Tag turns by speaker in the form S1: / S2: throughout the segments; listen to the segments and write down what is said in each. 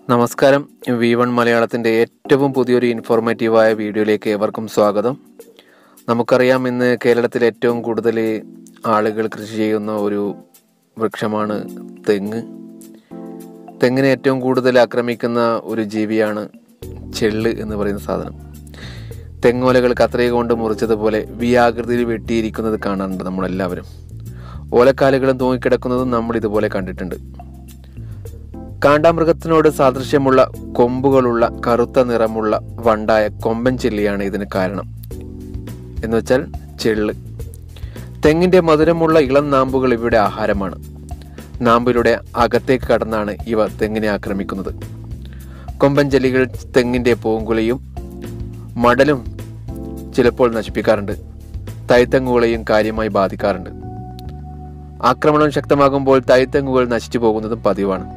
S1: നമസ്കാരം V one മലയാളത്തിൻ്റെ ഏറ്റവും പുതിയൊരു ഇൻഫോർമേറ്റീവായ വീഡിയോയിലേക്ക് ഏവർക്കും സ്വാഗതം നമുക്കറിയാം ഇന്ന് കേരളത്തിൽ ഏറ്റവും കൂടുതൽ ആളുകൾ കൃഷി ചെയ്യുന്ന ഒരു വൃക്ഷമാണ് തെങ്ങ് തെങ്ങിനെ ഏറ്റവും കൂടുതൽ ആക്രമിക്കുന്ന ഒരു ജീവിയാണ് ചെള്ള് എന്ന് പറയുന്ന സാധനം തെങ്ങോലകൾ കത്രിക കൊണ്ട് മുറിച്ചതുപോലെ വി ആകൃതിയിൽ വെട്ടിയിരിക്കുന്നത് കാണാറുണ്ട് നമ്മളെല്ലാവരും ഓലക്കാലുകളും തൂങ്ങിക്കിടക്കുന്നതും നമ്മൾ ഇതുപോലെ കണ്ടിട്ടുണ്ട് കാണ്ടാമൃഗത്തിനോട് സാദൃശ്യമുള്ള കൊമ്പുകളുള്ള കറുത്ത നിറമുള്ള വണ്ടായ കൊമ്പൻ ചെല്ലിയാണ് ഇതിന് കാരണം എന്ന് വെച്ചാൽ ചെള്ള് തെങ്ങിന്റെ മധുരമുള്ള ഇളം നാമ്പുകൾ ഇവിടെ ആഹാരമാണ് നാമ്പിലൂടെ അകത്തേക്ക് കടന്നാണ് ഇവ തെങ്ങിനെ ആക്രമിക്കുന്നത് കൊമ്പൻ ചെല്ലികൾ തെങ്ങിന്റെ പൂങ്കുലയും മടലും ചിലപ്പോൾ നശിപ്പിക്കാറുണ്ട് തൈത്തെങ്ങുകളെയും കാര്യമായി ബാധിക്കാറുണ്ട് ആക്രമണം ശക്തമാകുമ്പോൾ തൈത്തെങ്ങുകൾ നശിച്ചു പോകുന്നതും പതിവാണ്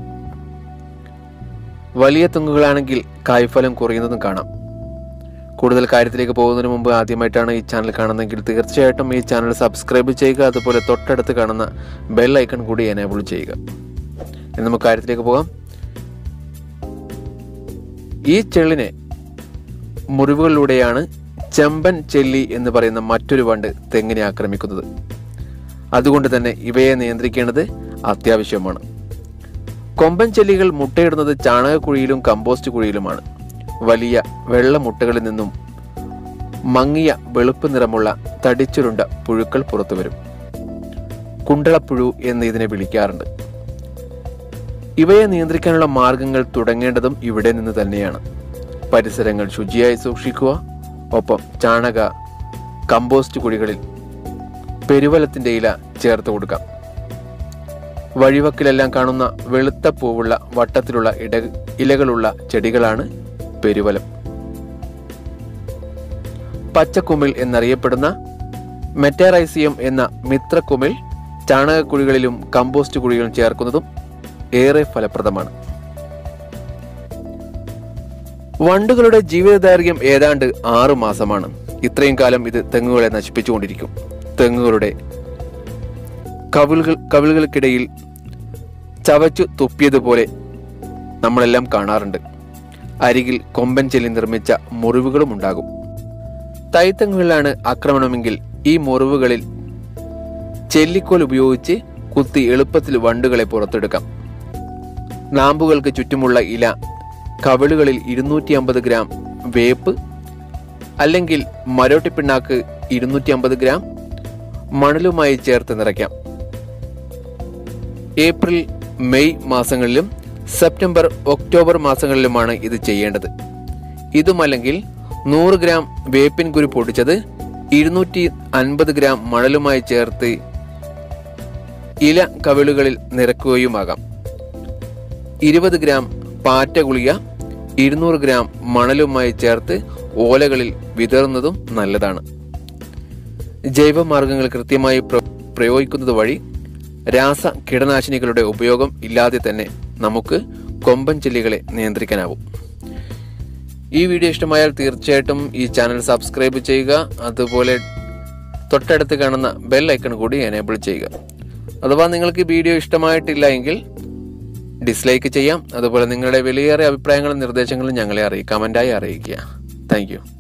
S1: വലിയ തെങ്ങുകളാണെങ്കിൽ കായ്ഫലം കുറയുന്നതും കാണാം കൂടുതൽ കാര്യത്തിലേക്ക് പോകുന്നതിന് മുമ്പ് ആദ്യമായിട്ടാണ് ഈ ചാനൽ കാണുന്നതെങ്കിൽ തീർച്ചയായിട്ടും ഈ ചാനൽ സബ്സ്ക്രൈബ് ചെയ്യുക അതുപോലെ തൊട്ടടുത്ത് കാണുന്ന ബെൽ ഐക്കൺ കൂടി എനേബിൾ ചെയ്യുക ഇനി നമുക്ക് കാര്യത്തിലേക്ക് പോകാം ഈ ചെള്ളിനെ മുറിവുകളിലൂടെയാണ് ചെമ്പൻ ചെല്ലി എന്ന് പറയുന്ന മറ്റൊരു വണ്ട് തെങ്ങിനെ ആക്രമിക്കുന്നത് അതുകൊണ്ട് തന്നെ ഇവയെ നിയന്ത്രിക്കേണ്ടത് അത്യാവശ്യമാണ് കൊമ്പൻ ചെല്ലികൾ മുട്ടയിടുന്നത് ചാണകക്കുഴിയിലും കമ്പോസ്റ്റ് കുഴിയിലുമാണ് വലിയ വെള്ള മുട്ടകളിൽ നിന്നും മങ്ങിയ വെളുപ്പ് നിറമുള്ള തടിച്ചുരുണ്ട പുഴുക്കൾ പുറത്തു വരും കുണ്ടളപ്പുഴു എന്ന് ഇതിനെ വിളിക്കാറുണ്ട് ഇവയെ നിയന്ത്രിക്കാനുള്ള മാർഗങ്ങൾ തുടങ്ങേണ്ടതും ഇവിടെ നിന്ന് തന്നെയാണ് പരിസരങ്ങൾ ശുചിയായി സൂക്ഷിക്കുക ഒപ്പം ചാണക കമ്പോസ്റ്റ് കുഴികളിൽ പെരുവലത്തിന്റെ ഇല ചേർത്ത് കൊടുക്കാം വഴിവക്കിലെല്ലാം കാണുന്ന വെളുത്ത പൂവുള്ള വട്ടത്തിലുള്ള ഇട ഇലകളുള്ള ചെടികളാണ് പെരുവലം പച്ചക്കുമിൾ എന്നറിയപ്പെടുന്ന മെറ്റാറൈസിയം എന്ന മിത്രക്കുമിൾ ചാണകക്കുഴികളിലും കമ്പോസ്റ്റ് കുഴികളും ചേർക്കുന്നതും ഏറെ ഫലപ്രദമാണ് വണ്ടുകളുടെ ജീവിതദൈർഘ്യം ഏതാണ്ട് ആറു മാസമാണ് ഇത്രയും കാലം ഇത് തെങ്ങുകളെ നശിപ്പിച്ചുകൊണ്ടിരിക്കും തെങ്ങുകളുടെ കവിളുകൾ കവിളുകൾക്കിടയിൽ ചവച്ചു തുപ്പിയതുപോലെ നമ്മളെല്ലാം കാണാറുണ്ട് അരികിൽ കൊമ്പൻ ചെല്ലി നിർമ്മിച്ച മുറിവുകളും ഉണ്ടാകും തൈത്തങ്ങുകളിലാണ് ആക്രമണമെങ്കിൽ ഈ മുറിവുകളിൽ ചെല്ലിക്കോൽ ഉപയോഗിച്ച് കുത്തി എളുപ്പത്തിൽ വണ്ടുകളെ പുറത്തെടുക്കാം നാമ്പുകൾക്ക് ചുറ്റുമുള്ള ഇല കവിളുകളിൽ ഇരുന്നൂറ്റി അമ്പത് ഗ്രാം വേപ്പ് അല്ലെങ്കിൽ മരോട്ടിപ്പിണ്ണാക്ക് ഇരുന്നൂറ്റി അമ്പത് ഗ്രാം മണലുമായി ചേർത്ത് നിറയ്ക്കാം ഏപ്രിൽ മെയ് മാസങ്ങളിലും സെപ്റ്റംബർ ഒക്ടോബർ മാസങ്ങളിലുമാണ് ഇത് ചെയ്യേണ്ടത് ഇതുമല്ലെങ്കിൽ നൂറ് ഗ്രാം വേപ്പിൻ കുരു പൊടിച്ചത് ഇരുന്നൂറ്റി അൻപത് ഗ്രാം മണലുമായി ചേർത്ത് ഇല കവിളുകളിൽ നിറക്കുകയുമാകാം ഇരുപത് ഗ്രാം പാറ്റ ഗുളിക ഇരുന്നൂറ് ഗ്രാം മണലുമായി ചേർത്ത് ഓലകളിൽ വിതറുന്നതും നല്ലതാണ് ജൈവമാർഗങ്ങൾ കൃത്യമായി പ്ര- പ്രയോഗിക്കുന്നത് വഴി രാസ കീടനാശിനികളുടെ ഉപയോഗം ഇല്ലാതെ തന്നെ നമുക്ക് കൊമ്പൻ ചെല്ലികളെ നിയന്ത്രിക്കാനാവും ഈ വീഡിയോ ഇഷ്ടമായാൽ തീർച്ചയായിട്ടും ഈ ചാനൽ സബ്സ്ക്രൈബ് ചെയ്യുക അതുപോലെ തൊട്ടടുത്ത് കാണുന്ന ബെൽ ഐക്കൺ കൂടി എനേബിൾ ചെയ്യുക അഥവാ നിങ്ങൾക്ക് ഈ വീഡിയോ ഇഷ്ടമായിട്ടില്ല എങ്കിൽ ഡിസ്ലൈക്ക് ചെയ്യാം അതുപോലെ നിങ്ങളുടെ വിലയേറിയ അഭിപ്രായങ്ങളും നിർദ്ദേശങ്ങളും ഞങ്ങളെ അറിയിക്കുക കമൻറ്റായി അറിയിക്കുക താങ്ക്